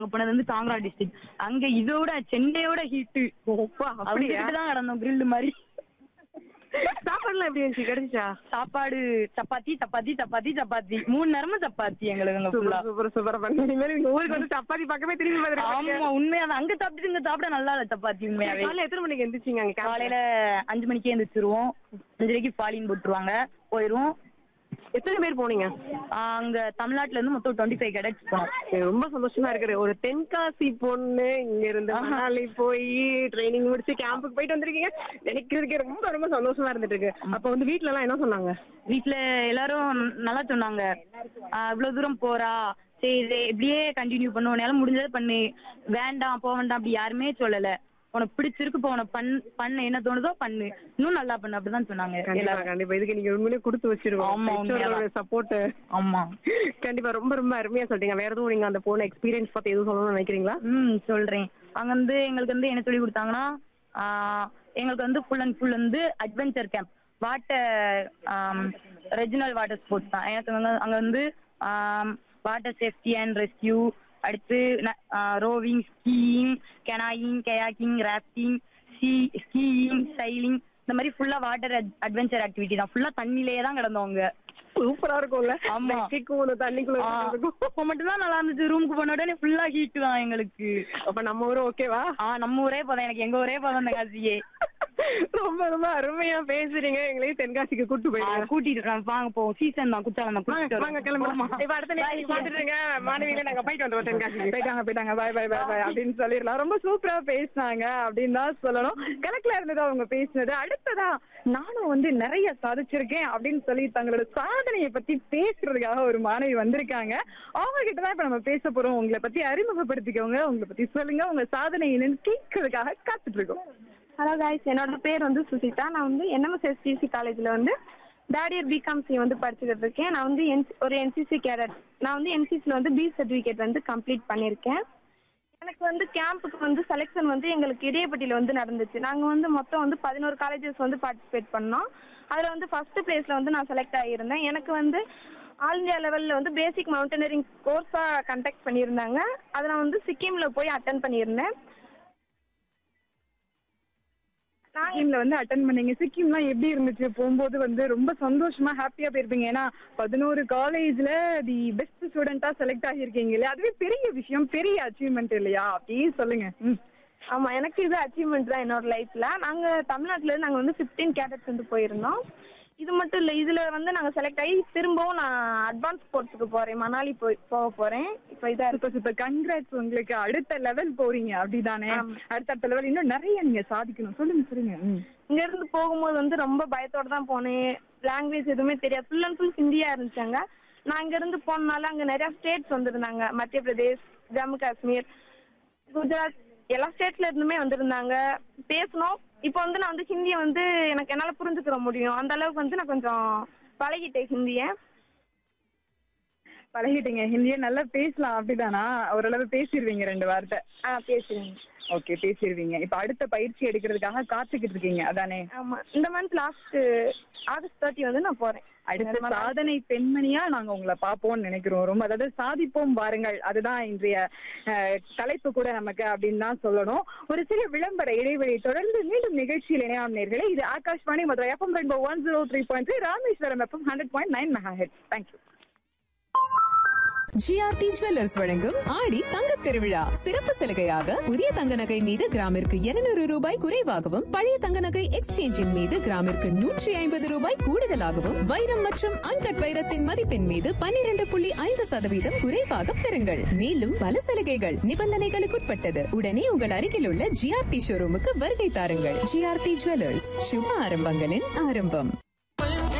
போனது வந்து காங்கரா டிஸ்ட்ரிக்ட் அங்க இதோட சென்னையோட ஹீட்டு அப்பா அப்படியா தான் கிடந்தோம் கிரில் மாதிரி சாப்பாடுலாம் எப்படி இருந்துச்சு கிடைச்சா சாப்பாடு சப்பாத்தி சப்பாத்தி சப்பாத்தி சப்பாத்தி மூணு நேரமும் சப்பாத்தி எங்களுக்கு அங்க சூப்பர் ஃபுல்லா சூப்பர் சூப்பர் பண்ணி இனிமேல் இந்த ஊருக்கு வந்து சப்பாத்தி பக்கமே திரும்பி பார்த்துருக்காங்க ஆமா உண்மையா அங்க சாப்பிட்டுட்டு இங்க சாப்பிட நல்லா இல்ல சப்பாத்தி உண்மையாவே காலையில எத்தனை மணிக்கு எந்திரிச்சிங்க அங்க காலையில அஞ்சு மணிக்கே எழுந்திரிச்சிருவோம் அஞ்சரைக்கு ஃபாலின் போட்டுருவாங்க போயிருவோம் எத்தனை பேர் போனீங்க ஆஹ் அங்க தமிழ்நாட்டுல இருந்து மொத்தம் டுவெண்ட்டி ஃபைவ் கேடட்ஸ் போனோம் எனக்கு ரொம்ப சந்தோஷமா இருக்குது ஒரு தென்காசி பொண்ணு இங்க இருந்து மணாலி போய் ட்ரைனிங் முடிச்சு கேம்புக்கு போயிட்டு வந்திருக்கீங்க நினைக்கிறதுக்கே ரொம்ப ரொம்ப சந்தோஷமா இருந்துட்டு இருக்கு அப்ப வந்து வீட்ல எல்லாம் என்ன சொன்னாங்க வீட்ல எல்லாரும் நல்லா சொன்னாங்க ஆஹ் இவ்வளவு தூரம் போறா சரி இது இப்படியே கண்டினியூ பண்ணு உன்னால முடிஞ்சதை பண்ணு வேண்டாம் போக வேண்டாம் அப்படி யாருமே சொல்லல உனக்கு பிடிச்சிருக்கு இப்போ உனக்கு பண் பண்ண என்ன தோணுதோ பண்ணு இன்னும் நல்லா பண்ணு அப்படிதான் சொன்னாங்க கண்டிப்பா எல்லாரும் கண்டிப்பா இதுக்கு நீங்க உண்மையிலேயே கொடுத்து வச்சிருக்கோம் ஆமா, உண்மையாதான். சப்போர்ட் ஆமா கண்டிப்பா ரொம்ப ரொம்ப அருமையா சொல்றீங்க வேற எதுவும் நீங்க அந்த போன எக்ஸ்பீரியன்ஸ் பத்தி எதுவும் சொல்லணும்னு நினைக்கிறீங்களா ம் சொல்றேன் அங்க வந்து எங்களுக்கு வந்து என்ன சொல்லி கொடுத்தாங்கன்னா ஆஹ் எங்களுக்கு வந்து ஃபுல் அண்ட் ஃபுல் வந்து adventure camp water regional water sports தான் எனக்கு வந்து அங்க வந்து வாட்டர் சேஃப்டி அண்ட் ரெஸ்கியூ அடுத்து rowing skiing canoeing kayaking rafting sea skiing sailing இந்த மாதிரி ஃபுல்லா வாட்டர் அட்வென்ச்சர் ஆக்டிவிட்டி தான் ஃபுல்லா தண்ணிலேயே தான் கிடந்தோம் அங்க சூப்பரா இருக்கும்ல ஆமா. கிக்கும் தண்ணிக்குள்ள இருக்கும் அப்போ மட்டும்தான் நல்லா இருந்துச்சு ரூமுக்கு போன உடனே ஃபுல்லா ஹீட் தான் எங்களுக்கு அப்ப நம்ம ஊரு ஓகேவா ஆ நம்ம ஊரே போதும் எனக்கு எங்க ஊரே போதும் அந்த காசியே ரொம்ப ரொம்ப அருமையா பேசுறீங்க எங்களையும் தென்காசிக்கு கூட்டு ஆ, போயிடுங்க கூட்டிட்டு நான் வாங்க போவோம் சீசன் தான் குற்றாலம் தான் வாங்க கூட்டிட்டு வாங்க வரோம். கிளம்பலாம் ஆமா. இப்ப அடுத்த நிகழ்ச்சி பாத்துட்டுங்க மாணவியில நாங்க போயிட்டு வந்துருவோம் தென்காசிக்கு போயிட்டாங்க போயிட்டாங்க பாய் பாய் பாய் பாய் அப்படின்னு சொல்லிடலாம் ரொம்ப சூப்பரா பேசினாங்க அப்படின்னு தான் சொல்லணும் கணக்குல இருந்தது அவங்க பேசினது அடுத்ததா நானும் வந்து நிறைய சாதிச்சிருக்கேன் அப்படின்னு சொல்லி தங்களோட சாதனையை பத்தி பேசுறதுக்காக ஒரு மாணவி வந்திருக்காங்க அவங்க கிட்ட தான் இப்ப நம்ம பேச போறோம் உங்களை பத்தி அறிமுகப்படுத்திக்கோங்க உங்களை பத்தி சொல்லுங்க உங்க சாதனை என்னன்னு கேட்கறதுக்காக காத்துட்டு இருக்கோம் ஹலோ காய்ஸ் என்னோட பேர் வந்து சுசிதா நான் வந்து என்எம்எஸ்எஸ்டிசி காலேஜில் வந்து தேர்ட் இயர் பிகாம்சி வந்து படிச்சுக்கிட்டு இருக்கேன் நான் வந்து என் ஒரு என்சிசி கேடட் நான் வந்து என்சிசியில் வந்து பி சர்டிஃபிகேட் வந்து கம்ப்ளீட் பண்ணியிருக்கேன் எனக்கு வந்து கேம்புக்கு வந்து செலெக்ஷன் வந்து எங்களுக்கு இடையப்பட்டியில் வந்து நடந்துச்சு நாங்கள் வந்து மொத்தம் வந்து பதினோரு காலேஜஸ் வந்து பார்ட்டிசிபேட் பண்ணோம் அதில் வந்து ஃபர்ஸ்ட் பிளேஸில் வந்து நான் செலக்ட் ஆகியிருந்தேன் எனக்கு வந்து ஆல் இந்தியா லெவலில் வந்து பேசிக் மவுண்டனரிங் கோர்ஸாக கண்டக்ட் பண்ணியிருந்தாங்க அதை நான் வந்து சிக்கிமில் போய் அட்டன் பண்ணியிருந்தேன் நான் சிக்கிம்ல வந்து அட்டன் பண்ணீங்க சிக்கிம்லாம் எப்படி இருந்துச்சு போகும்போது வந்து ரொம்ப சந்தோஷமா ஹாப்பியா போயிருப்பீங்க ஏன்னா பதினோரு காலேஜ்ல தி பெஸ்ட் ஸ்டூடெண்டா செலக்ட் ஆகியிருக்கீங்க இல்லையா அதுவே பெரிய விஷயம் பெரிய அச்சீவ்மெண்ட் இல்லையா அப்படியே சொல்லுங்க ம். ஆமா எனக்கு இது அச்சீவ்மெண்ட் தான் என்னோட லைஃப்ல நாங்க தமிழ்நாட்டுல இருந்து நாங்க வந்து 15 கேடட்ஸ் வந்து போயிருந்தோம் இது மட்டும் இல்ல இதுல வந்து நாங்க செலக்ட் ஆகி திரும்பவும் நான் அட்வான்ஸ் ஸ்போர்ட்ஸ்க்கு போறேன் மணாலி போய் போக போறேன் இப்போ இதா இருக்கு சூப்பர் சூப்பர் கங்க்ராட்ஸ் உங்களுக்கு அடுத்த லெவல் போறீங்க அப்படிதானே ஆமா. அடுத்த லெவல் இன்னும் நிறைய நீங்க சாதிக்கணும் சொல்லுங்க சொல்லுங்க ம். இங்க இருந்து போகும்போது வந்து ரொம்ப பயத்தோட தான் போனேன் லாங்குவேஜ் எதுவுமே தெரியாது ஃபுல் அண்ட் ஃபுல் ஹிந்தியா இருந்துச்சாங்க நான் இங்க இருந்து போனனால அங்க நிறைய ஸ்டேட்ஸ் வந்திருந்தாங்க மத்திய பிரதேஷ் ஜம்மு காஷ்மீர் குஜராத் எல்லா ஸ்டேட்ல இருந்துமே வந்திருந்தாங்க பேசணும் இப்போ வந்து நான் வந்து ஹிந்தியை வந்து எனக்கு என்னால புரிஞ்சுக்கிற முடியும் அந்த அளவுக்கு வந்து நான் கொஞ்சம் பழகிட்டேன் ஹிந்தியை பழகிட்டீங்க ஹிந்தியை நல்லா பேசலாம் அப்படிதானா ஓரளவு பேசிடுவீங்க ரெண்டு வார்த்தை ஆ பேசுறேன் ஓகே பேசிடுவீங்க இப்ப அடுத்த பயிற்சி எடுக்கிறதுக்காக காத்துக்கிட்டு இருக்கீங்க அதானே ஆமா இந்த மந்த் லாஸ்ட் ஆகஸ்ட் தேர்ட்டி வந்து நான் போறேன் அடுத்த சாதனை பெண்மணியா நாங்க உங்களை பார்ப்போம்னு நினைக்கிறோம் ரொம்ப அதாவது சாதிப்போம் வாருங்கள் அதுதான் இன்றைய அஹ், தலைப்பு கூட நமக்கு அப்படின்னு தான் சொல்லணும் ஒரு சிறிய விளம்பர இடைவெளி தொடர்ந்து மீண்டும் நிகழ்ச்சியில் இணையாம் நேர்களே இது Akashvani Madurai FM rainbow one zero three point three Rameswaram FM hundred point nine megahertz thank you GRT jewellers வழங்கும் ஆடி தங்கத் திருவிழா சிறப்பு சலுகையாக புதிய தங்க நகை மீது கிராமிற்கு 200 ரூபாய் குறைவாகவும் பழைய தங்க நகை எக்ஸ்சேஞ்சின் மீது கிராமிற்கு நூற்றி ஐம்பது ரூபாய் கூடுதலாகவும் வைரம் மற்றும் அன்கட் வைரத்தின் மதிப்பின் மீது 12.5% புள்ளி ஐந்து சதவீதம் குறைவாக பெறுங்கள் மேலும் பல சலுகைகள் நிபந்தனைகளுக்குட்பட்டது உடனே உங்கள் அருகில் உள்ள ஜிஆர்டி ஷோரூமுக்கு வருகை தாருங்கள் ஜிஆர்டி ஜுவல்லர்ஸ் சுப ஆரம்பங்களின் ஆரம்பம்